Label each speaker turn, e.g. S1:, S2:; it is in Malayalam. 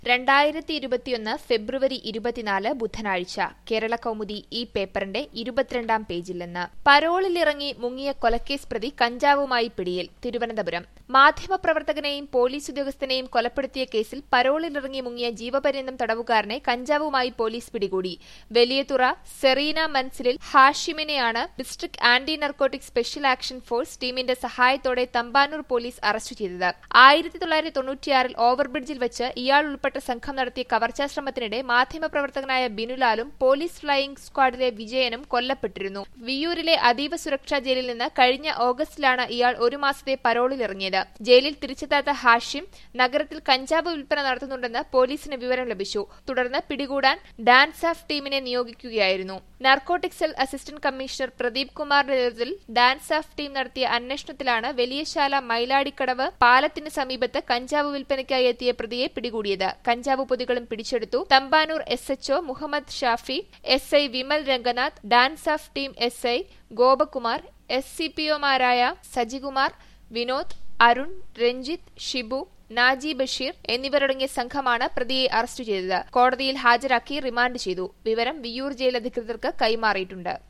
S1: രണ്ടായിരത്തി ഇരുപത്തിയൊന്ന് ഫെബ്രുവരി ഇരുപത്തിനാല് ബുധനാഴ്ച കേരള കൗമുദി ഈ പേപ്പറിന്റെ ഇരുപത്തിരണ്ടാം പേജിൽ നിന്ന് പരോളിലിറങ്ങി മുങ്ങിയ കൊലക്കേസ് പ്രതി കഞ്ചാവുമായി പിടിയിൽ തിരുവനന്തപുരം മാധ്യമപ്രവർത്തകനെയും പോലീസ് ഉദ്യോഗസ്ഥനെയും കൊലപ്പെടുത്തിയ കേസിൽ പരോളിലിറങ്ങി മുങ്ങിയ ജീവപര്യന്തം തടവുകാരനെ കഞ്ചാവുമായി പോലീസ് പിടികൂടി വലിയതുറ സെറീന മൻസിലിൽ ഹാഷിമിനെയാണ് district anti narcotic special action force ടീമിന്റെ സഹായത്തോടെ തമ്പാനൂർ പോലീസ് അറസ്റ്റ് ചെയ്തത് ആയിരത്തി തൊള്ളായിരത്തി തൊണ്ണൂറ്റിയാറിൽ ഓവർബ്രിഡ്ജിൽ വെച്ച് ഇയാൾ ഉൾപ്പെട്ട സംഘം നടത്തിയ കവർച്ചാശ്രമത്തിനിടെ മാധ്യമപ്രവർത്തകനായ ബിനുലാലും പോലീസ് ഫ്ലൈയിംഗ് സ്ക്വാഡിലെ വിജയനും കൊല്ലപ്പെട്ടിരുന്നു വിയൂരിലെ അതീവ സുരക്ഷാ ജയിലിൽ നിന്ന് കഴിഞ്ഞ ഓഗസ്റ്റിലാണ് ഇയാൾ ഒരു മാസത്തെ പരോളിലിറങ്ങിയത് ജയിലിൽ തിരിച്ചെത്താത്ത ഹാഷിം നഗരത്തിൽ കഞ്ചാവ് വിൽപ്പന നടത്തുന്നുണ്ടെന്ന് പോലീസിന് വിവരം ലഭിച്ചു തുടർന്ന് പിടികൂടാൻ ഡാൻസ് ഓഫ് ടീമിനെ നിയോഗിക്കുകയായിരുന്നു narcotic cell assistant commissioner Pradeep കുമാറിന്റെ നേതൃത്വത്തിൽ ഡാൻസ് ഓഫ് ടീം നടത്തിയ അന്വേഷണത്തിലാണ് വലിയശാല മൈലാടിക്കടവ് പാലത്തിന് സമീപത്ത് കഞ്ചാവ് വിൽപ്പനയ്ക്കായി എത്തിയ പ്രതിയെ പിടികൂടിയത് കഞ്ചാവ് പൊതികളും പിടിച്ചെടുത്തു Thampanoor S HO Muhammad Shafi S I Vimal Ranganath dance off team S I Gopakumar S C P ഒമാരായ സജികുമാർ വിനോദ് അരുൺ രഞ്ജിത്ത് ഷിബു നാജി ബഷീർ എന്നിവരടങ്ങിയ സംഘമാണ് പ്രതിയെ അറസ്റ്റ് ചെയ്തത് കോടതിയിൽ ഹാജരാക്കി റിമാൻഡ് ചെയ്തു വിവരം വിയൂർ ജയിൽ അധികൃതർക്ക് കൈമാറിയിട്ടുണ്ട്